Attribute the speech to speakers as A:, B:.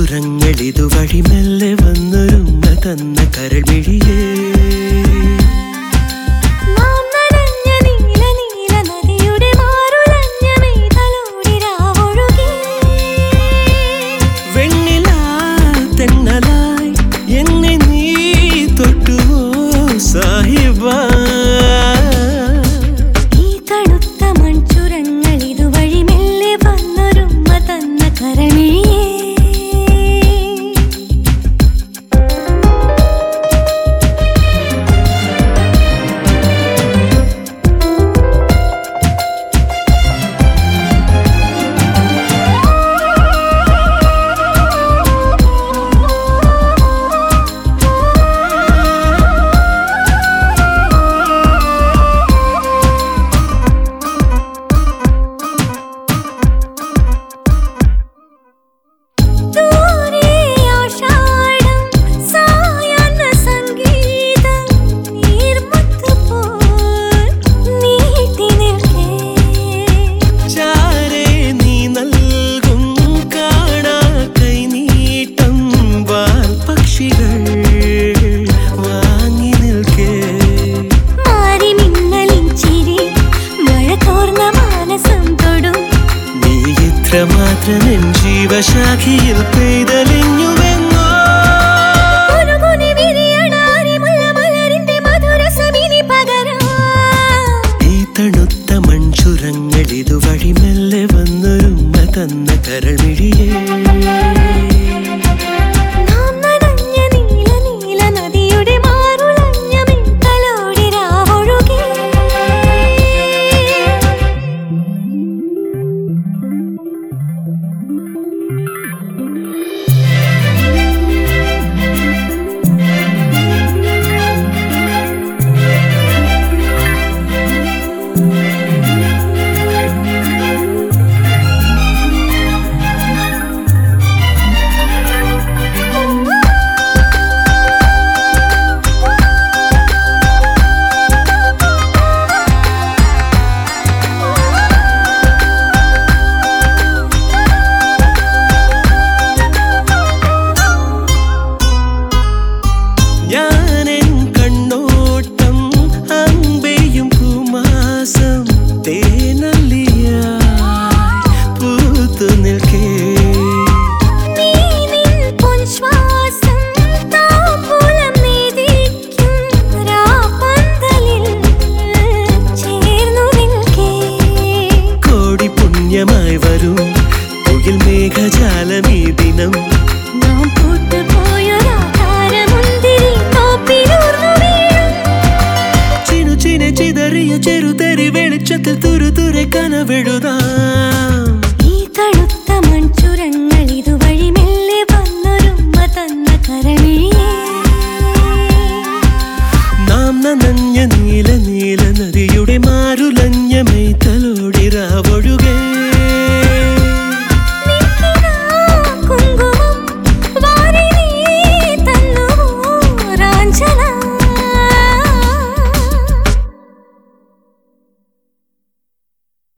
A: മൺചുരങ്ങൾ ഇതുവഴി മെല്ലെ വന്നൊരുമ്മ തന്ന കരൾമിഴിയേ
B: നാം നനഞ്ഞ നീല നീല നദിയുടെ മാറുലഞ്ഞ മെയ്തലോടി രാവൊഴുകി
A: വെണ്ണിലാ തെന്നലായി എന്നെ നീ തൊട്ടുവോ സാഹിബ
B: ഈ തണുത്ത മൺചുരങ്ങൾ ഇതുവഴി മെല്ലെ വന്നൊരുമ്മ തന്ന കരമിഴിയേ ദൂരെ ആഷാഢം സായാഹ്ന സംഗീതം നീർമുത്തുപോൽ നീട്ടി നിൽക്കേ
A: ചാരേ നീ നൽകും കാണാ കൈനീട്ടം വാൽ പക്ഷികൾ വാങ്ങി നിൽക്കേ
B: മാറി മിന്നലിൻ ചിരി മഴ തോർന്ന മാനസം തൊടും
A: നീ ഇത്രമാത്രം എൻ ജീവശാഖിയിൽ പെയ്തലിഞ്ഞുവെന്നോ
B: കുനുകുനി വിരിയണ അരിമുല്ല മലരിന്റെ മധുരസമിനി പകരാം
A: ഈ തണുത്ത മൺചുരങ്ങൾ ഇതുവഴി മെല്ലെ വന്നൊരുമ്മ തന്ന കരൾമിഴിയേ
B: നാം നനഞ്ഞ നീല നീല നദിയുടെ മാറുലഞ്ഞ മിന്നലോടി രാവൊഴുകി
A: ഞാനെൻ കണ്ണോട്ടം അമ്പെയും കുമാസം തേനല്ലിയായി പൂത്തു നിൽക്കേ
B: നീ നിൻ പൊൻശ്വാസം താമ്പൂലം നീതിക്കും രാപ്പന്തലിൽ ചേർന്നു നിൽക്കേ
A: കോടി പുണ്യമായി വരും മുകിൽ മേഘജാലമീ ദിനം
B: നാം പൂത്തുപോയൊരാധാരമുന്തിരി തോപ്പിലൂർന്നു വീഴും
A: ചിനു ചിന ചിതറിയ ചെറുതരി വെളിച്ചത്തിൽ തുരു തുരെ കനവെഴുതാം
B: ഈ തണുത്ത